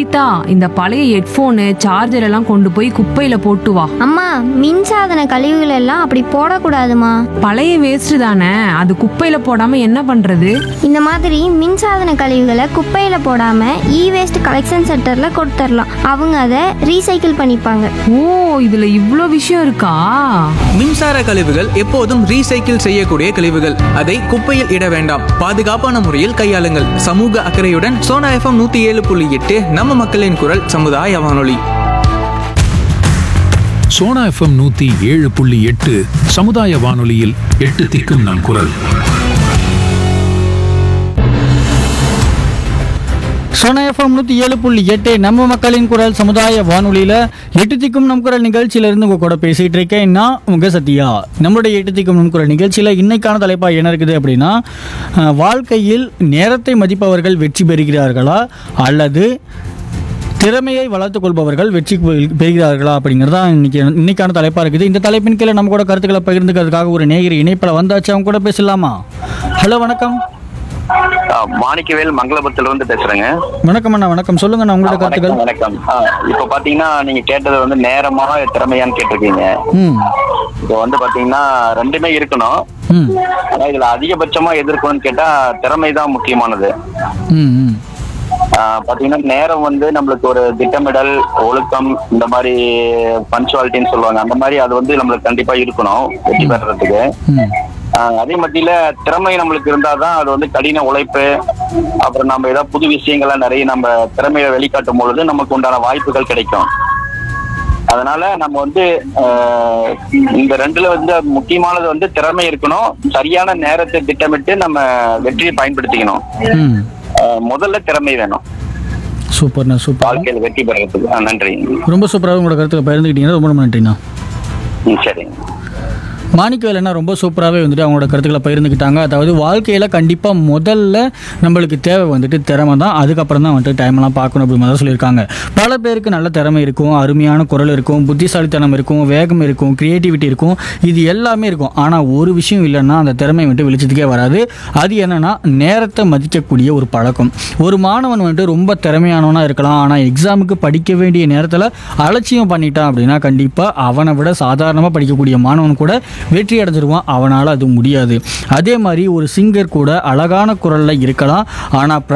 கீதா இந்த பழைய headphone charger எல்லாம் கொண்டு போய் குப்பையில போட்டு வா அம்மா மின்சாதன கழிவுகள் எல்லாம் அப்படி போடக்கூடாதுமா பழைய வேஸ்ட் தானே அது குப்பையில போடாம என்ன பண்றது இந்த மாதிரி மின்சாதன கழிவுகளை குப்பையில போடாம இ வேஸ்ட் கலெக்ஷன் சென்டர்ல கொடுத்துடலாம் அவங்க அதை ரீசைக்கிள் பண்ணிப்பாங்க ஓ இதுல இவ்ளோ விஷயம் இருக்கா மின்சார கழிவுகள் எப்போதும் ரீசைக்கிள் செய்யக்கூடிய கழிவுகள் அதை குப்பையில் இட வேண்டாம் பாதுகாப்பான முறையில் கையாளுங்கள் சமூக அக்கறையுடன் சோனா எஃப்எம் நூத்தி ஏழு புள்ளி எட்டு நம்ம மக்களின் குரல் சமுதாய வானொலி சோனா எஃப்எம் நூத்தி ஏழு புள்ளி எட்டு சமுதாய வானொலியில் எட்டு திக்கும் நம் குரல் சோனா எஃப்எம் நூற்றி ஏழு புள்ளி எட்டு நம்ம மக்களின் குரல் சமுதாய வானொலியில் எட்டு திக்கும் நம் குரல் நிகழ்ச்சியிலிருந்து உங்கள் கூட பேசிகிட்டு இருக்கேன் நான் உங்கள் சத்யா நம்மளுடைய எட்டு திக்கும் நம் குரல் நிகழ்ச்சியில் இன்னைக்கான தலைப்பாக என்ன இருக்குது அப்படின்னா அஹ், வாழ்க்கையில் நேரத்தை மதிப்பவர்கள் வெற்றி பெறுகிறார்களா அல்லது திறமையை வளர்த்துக் கொள்பவர்கள் வெற்றி பெ- பெறுகிறார்களா அப்படிங்கிறது தான் இன்னைக்கு இன்னைக்கான தலைப்பாக இருக்குது இந்த தலைப்பின் கீழே நம்ம கூட கருத்துக்களை பகிர்ந்துக்கிறதுக்காக ஒரு நேயர் இணைப்பில் வந்தாச்சு அவங்க கூட பேசலாமா ஹலோ வணக்கம் ஆ, மாணிக்கவேல் மங்களபுரத்துல இருந்து பேசுறேங்க வணக்கம் அண்ணா வணக்கம் சொல்லுங்க அண்ணா உங்களோட கருத்துக்கள் வணக்கம் வணக்கம் ஆ, இப்ப பாத்தீங்கன்னா நீங்க கேட்டது வந்து நேரமா திறமையான்னு கேட்டிருக்கீங்க ம் இப்போ வந்து பாத்தீங்கன்னா ரெண்டுமே இருக்கணும் ம் ஆனா இதுல அதிகபட்சமா எதிர்க்கணும்னு கேட்டா திறமை தான் முக்கியமானது ம் ம் ஆ, பாத்தீங்கன்னா நேரம் வந்து நம்மளுக்கு ஒரு திட்டமிடல் ஒழுக்கம் இந்த மாதிரி பஞ்சுவாலிட்டின்னு சொல்லுவாங்க அந்த மாதிரி அது வந்து நம்மளுக்கு கண்டிப்பா இருக்கணும் வெற்றி பெறறதுக்கு ம் ஆ, அதே மத்தியில திறமை நம்மளுக்கு இருந்தாதான் அது வந்து கடின உழைப்பு அப்புறம் நம்ம ஏதாவது புது விஷயங்கள்லாம் நிறைய நம்ம திறமையை வெளிக்காட்டும் பொழுது நமக்கு உண்டான வாய்ப்புகள் கிடைக்கும் அதனால நம்ம வந்து ஆஹ், இந்த ரெண்டுல வந்து முக்கியமானது வந்து திறமை இருக்கணும் சரியான நேரத்தை திட்டமிட்டு நம்ம வெற்றியை பயன்படுத்திக்கணும் ம் ஆஹ், முதல்ல திறமை வேணும் சூப்பர்ண்ணா சூப்பர் வாழ்க்கையில் வெற்றி பெறறதுக்கு ஆ, நன்றி ரொம்ப சூப்பராக உங்களோட கருத்துக்களை பகிர்ந்துக்கிட்டீங்க ரொம்ப ரொம்ப நன்றிண்ணா ம், சரிங்க மாணிக்கவேலண்ணா ரொம்ப சூப்பராகவே வந்துட்டு அவங்களோட கருத்துக்களை பகிர்ந்துக்கிட்டாங்க அதாவது வாழ்க்கையில் கண்டிப்பாக முதல்ல நம்மளுக்கு தேவை வந்துட்டு திறமை தான் அதுக்கப்புறம் தான் வந்துட்டு டைம்லாம் பார்க்கணும் அப்படி மாதிரி சொல்லியிருக்காங்க பல பேருக்கு நல்ல திறமை இருக்கும் அருமையான குரல் இருக்கும் புத்திசாலித்தனம் இருக்கும் வேகம் இருக்கும் க்ரியேட்டிவிட்டி இருக்கும் இது எல்லாமே இருக்கும் ஆனால் ஒரு விஷயம் இல்லைன்னா அந்த திறமை வந்துட்டு வெளிச்சத்துக்கே வராது அது என்னன்னா நேரத்தை மதிக்கக்கூடிய ஒரு பழக்கம் ஒரு மாணவன் வந்துட்டு ரொம்ப திறமையானவனா இருக்கலாம் ஆனால் எக்ஸாமுக்கு படிக்க வேண்டிய நேரத்தில் அலட்சியம் பண்ணிட்டான் அப்படின்னா கண்டிப்பாக அவனை விட சாதாரணமாக படிக்கக்கூடிய மாணவன் கூட வெற்றி அடைஞ்சிருவான் அவனால் அது முடியாது அதே மாதிரி ஒரு சிங்கர் கூட அழகான குரலில் இருக்கலாம் ஆனால்